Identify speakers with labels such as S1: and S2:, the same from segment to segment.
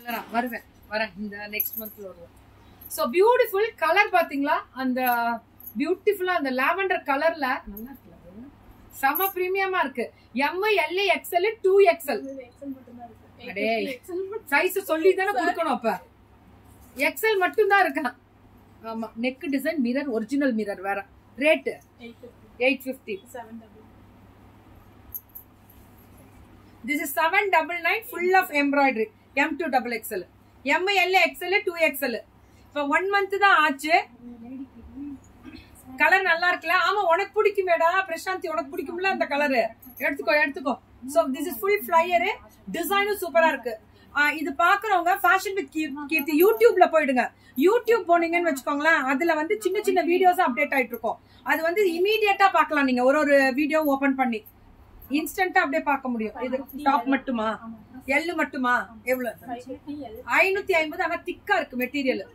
S1: ரெகுலரா வருவேன் வரேன் இந்த நெக்ஸ்ட் மந்த்ல வருவேன் ஸோ பியூட்டிஃபுல் கலர் பாத்தீங்களா அந்த பியூட்டிஃபுல்லா அந்த லாவெண்டர் கலர்ல நல்லா இருக்குல்ல அது? செம பிரீமியமா இருக்கு M L XL two XL அடே சைஸ் சொல்லி தானே கொடுக்கணும் அப்ப எக்ஸ்எல் மட்டும் தான் இருக்கான் ஆமா neck design mirror original mirror வேற rate eight fifty this is seven double nine full of embroidery M two double XL M L XL two XL இப்போ ஒன் மந்த் தான் ஆச்சு கலர் நல்லா இருக்குல்ல ஆமா உனக்கு பிடிக்குமேடா பிரசாந்தி உனக்கு பிடிக்கும்ல அந்த கலர் எடுத்துக்கோ எடுத்துக்கோ so this is full flare டிசைனும் சூப்பரா இருக்கு ஆ, இது பாக்குறவங்க ஃபேஷன் வித் கீர்த்தி யூடியூப்ல போயிடுங்க யூடியூப் போனீங்கன்னு வச்சுக்கோங்களேன் அதுல வந்து சின்ன சின்ன வீடியோஸ் அப்டேட் ஆயிட்டு இருக்கும் அது வந்து இமீடியட்டா பார்க்கலாம் நீங்க ஒரு ஒரு வீடியோ ஓபன் பண்ணி இன்ஸ்டன்டா அப்படியே பார்க்க முடியும் இது டாப் மட்டுமா எள்ளு மட்டுமா எவ்வளவு ஐநூத்தி ஐம்பது ஆனா திக்கா இருக்கு மெட்டீரியல்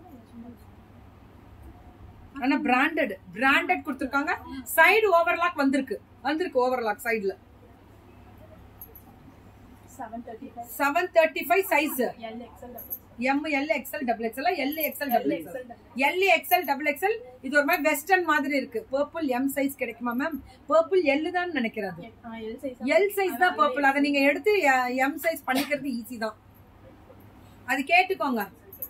S1: ஆனா பிராண்டட் பிராண்டட் கொடுத்திருக்காங்க சைடு ஓவர்லாக் வந்திருக்கு வந்திருக்கு ஓவர்லாக் சைடுல seven thirty five size M L XL double XL L XL double XL L XL double XL இது ஒரு மாதிரி வெஸ்டர்ன் மாதிரி இருக்கு பர்பிள் எம் சைஸ் கிடைக்குமா மேம் பர்பிள் எல் தான் நினைக்கிறது எல் சைஸ் தான் பர்பிள் அதை நீங்க எடுத்து எம் சைஸ் பண்ணிக்கிறது ஈஸி தான் அது கேட்டுக்கோங்க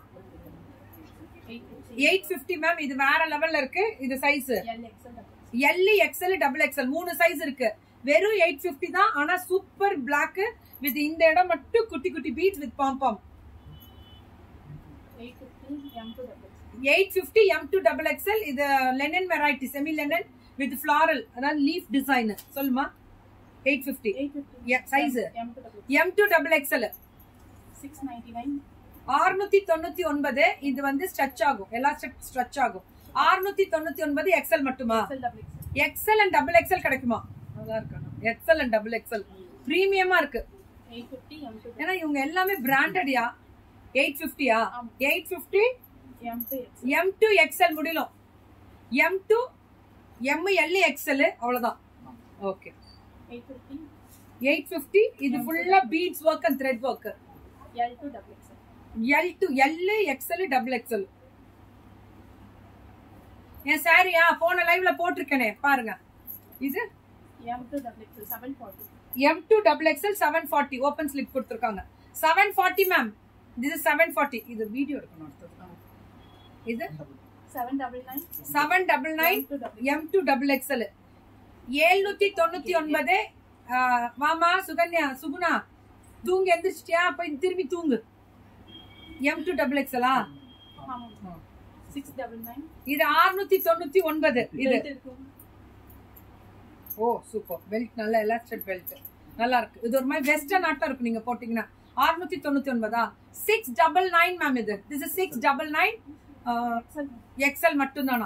S1: எயிட் பிப்டி மேம் இது வேற லெவல்ல இருக்கு இது size L XL double XL மூணு சைஸ் இருக்கு வெறும் எயிட் பிப்டி தான் ஆனா சூப்பர் பிளாக் வித் இந்த இடம் மட்டும் குட்டி குட்டி beads with pom eight fifty M two double XL இது linen variety semi linen with floral அதாவது லீஃப் டிசைன் சொல்லுமா eight fifty size M two double XL ஆறுநூத்தி தொண்ணூத்தி ஒன்பது இது வந்து ஸ்ட்ரெச் ஆகும் எல்லா ஸ்ட்ரெச் ஆகும் ஆறுநூத்தி தொண்ணூத்தி ஒன்பது எக்ஸ்எல் மட்டுமா எக்ஸ்எல் அண்ட் டபுள் எக்ஸ்எல் கிடைக்குமா நல்லா இருக்கணும் எக்ஸ்எல் அண்ட் டபுள் எக்ஸ்எல் பிரீமியமா இருக்கு ஏன்னா இவங்க எல்லாமே பிராண்டட்யா எயிட் பிப்டியா eight fifty M two XL முடியலும் M two M L XL அவ்வளவுதான் ஓகே எயிட் பிப்டி இது ஃபுல்லா beads work and thread work L to L XL double XL என் சாரியா போன லைவ்ல போட்டிருக்கேனே பாருங்க இது M two double XL seven forty open slip கொடுத்துருக்காங்க seven forty ma'am this is seven forty இது வீடியோ எடுக்கணும் அடுத்தது. இது seven double nine M two double XL ஏழ்நூத்தி தொண்ணூத்தி ஒன்பது ஆஹ், மாமா சுகன்யா சுகுணா தூங்க எந்திரிச்சிட்டியா போய் திரும்பி தூங்கு எம் டூ டபுள் எக்ஸ்எலா இது ஆறுநூத்தி தொண்ணூத்தி ஒன்பது இது ஓ சூப்பர் பெல்ட் நல்ல எலாஸ்டட் பெல்ட் நல்லா இருக்கு இது ஒரு மாதிரி வெஸ்டர்ன் ஆட்டம் இருக்கு நீங்க போட்டீங்கன்னா ஆறுநூத்தி தொண்ணூத்தி ஒன்பதா சிக்ஸ் டபுள் நைன் மேம் இது this is six double nine XL மட்டும் தானா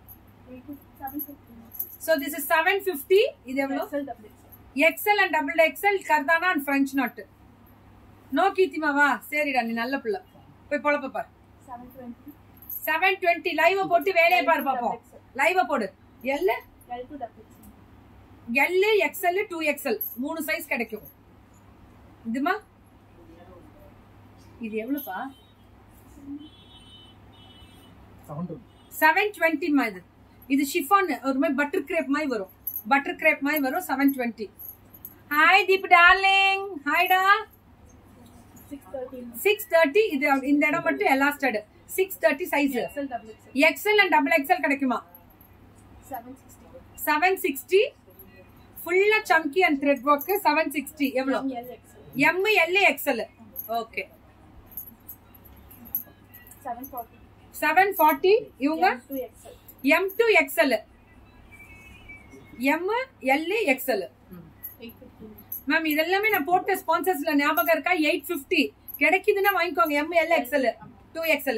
S1: so this is seven fifty இது எவ்வளவு எக்ஸ்எல் அண்ட் டபுள் எக்ஸ்எல் கர்தானா அண்ட் பிரெஞ்ச் நாட் நோ கீர்த்திமாவா சரிடா நீ நல்ல பிள்ளை போய் பொழப்ப பாரு செவன் டுவெண்ட்டி லைவ் போட்டு வேலையை பாரு பாப்போம் லைவ் போடு எல்ல எல் எக்ஸ்எல் டூ எக்ஸ்எல் மூணு சைஸ் கிடைக்கும் இதுமா இது எவ்வளவுப்பா செவன் டுவெண்ட்டி இது இது ஷிஃபான் ஒரு மாதிரி பட்டர் கிரேப் மாதிரி வரும் பட்டர் கிரேப் மாதிரி வரும் seven twenty hi Deep darling ஹாய்டா சிக்ஸ் தேர்ட்டி இது இந்த இடம் மட்டும் elastic six thirty size XL and double XL கிடைக்குமா செவன் சிக்ஸ்டி ஃபுல்லா chamki and thread work seven sixty எவ்வளவு M L XL okay seven forty இவங்க M two XL M L XL ma'am இதெல்லாமே நான் போட்ட ஸ்பான்சர்ஸ்ல ஞாபகம் இருக்கா எயிட் பிப்டி கிடைக்குதுன்னா வாங்கிக்கோங்க M L XL two XL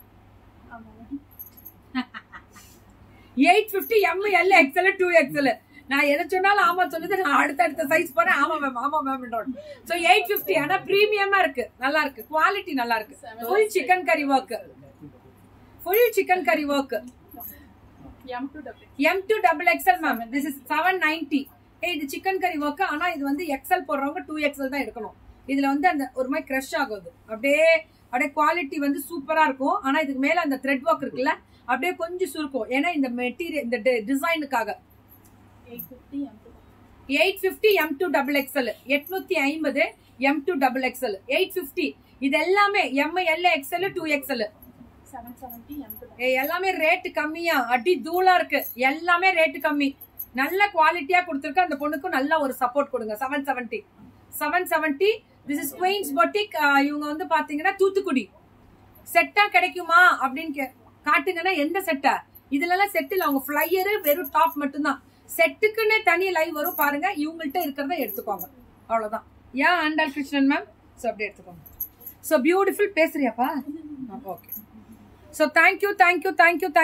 S1: eight fifty M L XL two XL நான் எதை சொன்னாலும் ஆமா சொல்லுது நான் அடுத்த அடுத்த சைஸ் போறேன் ஆமா மேம் ஆமா மேம் சோ எயிட் பிப்டி ஆனா பிரீமியமா இருக்கு நல்லா இருக்கு குவாலிட்டி நல்லா இருக்கு full chikankari work full chikankari work M two double XL ma'am this is seven ninety ஏ இது சிக்கன் கறி ஒர்க் ஆனா இது வந்து எக்ஸ்எல் போடுறவங்க டூ எக்ஸ்எல் தான் எடுக்கணும் இதுல வந்து அந்த ஒரு மாதிரி க்ரஷ் ஆகுது அப்படியே அப்படியே குவாலிட்டி வந்து சூப்பரா இருக்கும் ஆனா இதுக்கு மேல அந்த த்ரெட் ஒர்க் இருக்குல்ல அப்படியே கொஞ்சம் சுருக்கும் ஏன்னா இந்த மெட்டீரியல் இந்த டிசைனுக்காக eight fifty M two double XL எட்நூத்தி ஐம்பது M two double XL eight fifty இது எல்லாமே M L XL two XL எல்லாமே ரேட்டு கம்மியா அடி தூளா இருக்கு எல்லாமே ரேட்டு கம்மி நல்ல குவாலிட்டியா கொடுத்துருக்கு அந்த பொண்ணுக்கும் நல்ல ஒரு சப்போர்ட் கொடுங்க seven seventy seven seventy this is Queens Boutique இவங்க வந்து பாத்தீங்கன்னா தூத்துக்குடி செட்டா கிடைக்குமா அப்படின்னு கே- காட்டுங்கன்னா எந்த செட்டா இதுல எல்லாம் செட் இல்ல அவங்க ஃபிளையரு வெறும் டாப் மட்டும்தான் செட்டுக்குன்னு தனி லைவ் வரும் பாருங்க இவங்கள்ட்ட இருக்கிறத எடுத்துக்கோங்க அவ்வளவுதான் yeah Andal Krishnan ma'am so அப்படியே எடுத்துக்கோங்க ஸோ பியூட்டிஃபுல் பேசுறியாப்பா okay so thank you thank you thank you